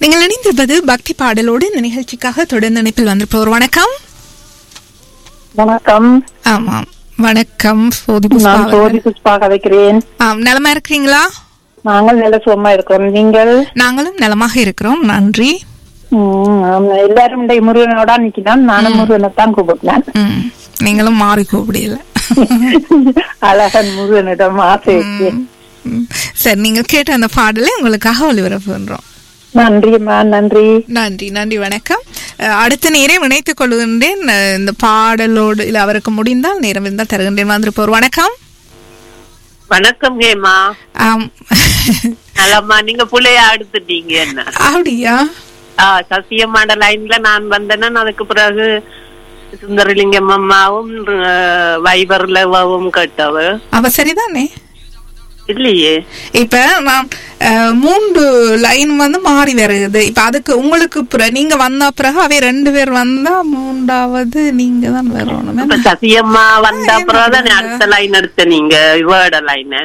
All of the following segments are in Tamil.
நீங்கள் இணைந்திருப்பது பக்தி பாடலோடு இந்த நிகழ்ச்சிக்காக தொடர்ந்து இணைப்பில் வந்திருப்பவர் வணக்கம் வணக்கம் ஆமாம் வணக்கம் சோதி புஷ்பா நான் அவர்கள். சோதி புஷ்பா கதைக்கிறேன் ஆம் நலமா இருக்கிறீங்களா நாங்கள் நல்ல சுகமா இருக்கிறோம் நீங்கள் நாங்களும் நலமாக இருக்கிறோம் நன்றி ம், ஆமா, எல்லாரும் இன்றைய முருகனோட நிக்கிறோம் நானும் முருகனை தான் கூப்பிட்டேன் ம், நீங்களும் மாறி கூப்பிடல அழகன் முருகனிடம் ஆசை வச்சு ம், சரி நீங்க கேட்ட அந்த பாடலை உங்களுக்காக ஒளிபரப்பு பண்றோம் நன்றிம்மா நன்றி நன்றி நன்றி வணக்கம் அஹ், அடுத்த நேரம் இணைத்துக் கொள்கின்றேன் அஹ், இந்த பாடலோடு இல்ல அவருக்கு முடிந்தால் நேரம் இருந்தால் தருகின்றேன் வந்திருப்போர் வணக்கம் வணக்கம் ஹேமா ஆம் நலம்மா நீங்க புள்ளைய அடுத்துட்டீங்க என்ன அப்படியா ஆ, சசியம்மாட லைன்ல நான் வந்தேன்னா அதுக்கு பிறகு சுந்தரலிங்கம் அம்மாவும் அஹ், வைபர்லவும் கேட்டவ அவ சரிதானே இல்லையே இப்ப நான் அஹ், மூன்று லைன் வந்து மாறி வருது இப்ப அதுக்கு உங்களுக்கு பிற- நீங்க வந்த பிறகு அவை ரெண்டு பேர் வந்தா மூன்றாவது நீங்க தான் வரணும் இப்ப சசியம்மா வந்த அப்புறம் தான் அடுத்த லைன் எடுத்த நீங்க வேர்ட லைன்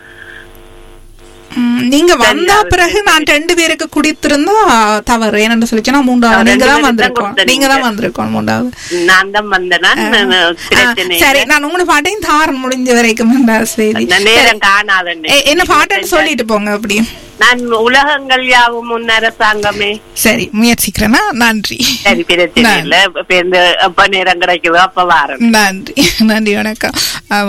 ம், நீங்க வந்த பிறகு நான் ரெண்டு பேருக்கு குடித்திருந்தா தவறு என்னன்னு சொல்லிச்சுன்னா மூன்றாவது நீங்க தான் ரெண்டு பேருக்கு தான் வந்திருக்கோம் கொடுத்தீங்க. நீங்க தான் வந்திருக்கோம் மூன்றாவது நான் தான் வந்தேனா ஆ, பிரச்சனை சரி நான் உங்களை பாட்டையும் தாரன் முடிஞ்ச வரைக்கும் சரி நான் நேரம் காணாதன்னு எ- என்ன பாட்டுன்னு சொல்லிட்டு போங்க அப்படி நான் உலகங்கள் யாவும் முன் அரசாங்கமே சரி முயற்சிக்கிறேன்னா நன்றி சரி பிரச்சனை இல்ல இப்ப இந்த எப்ப நேரம் கிடைக்குதோ அப்ப வாரேன் நன்றி நன்றி வணக்கம் ஆமா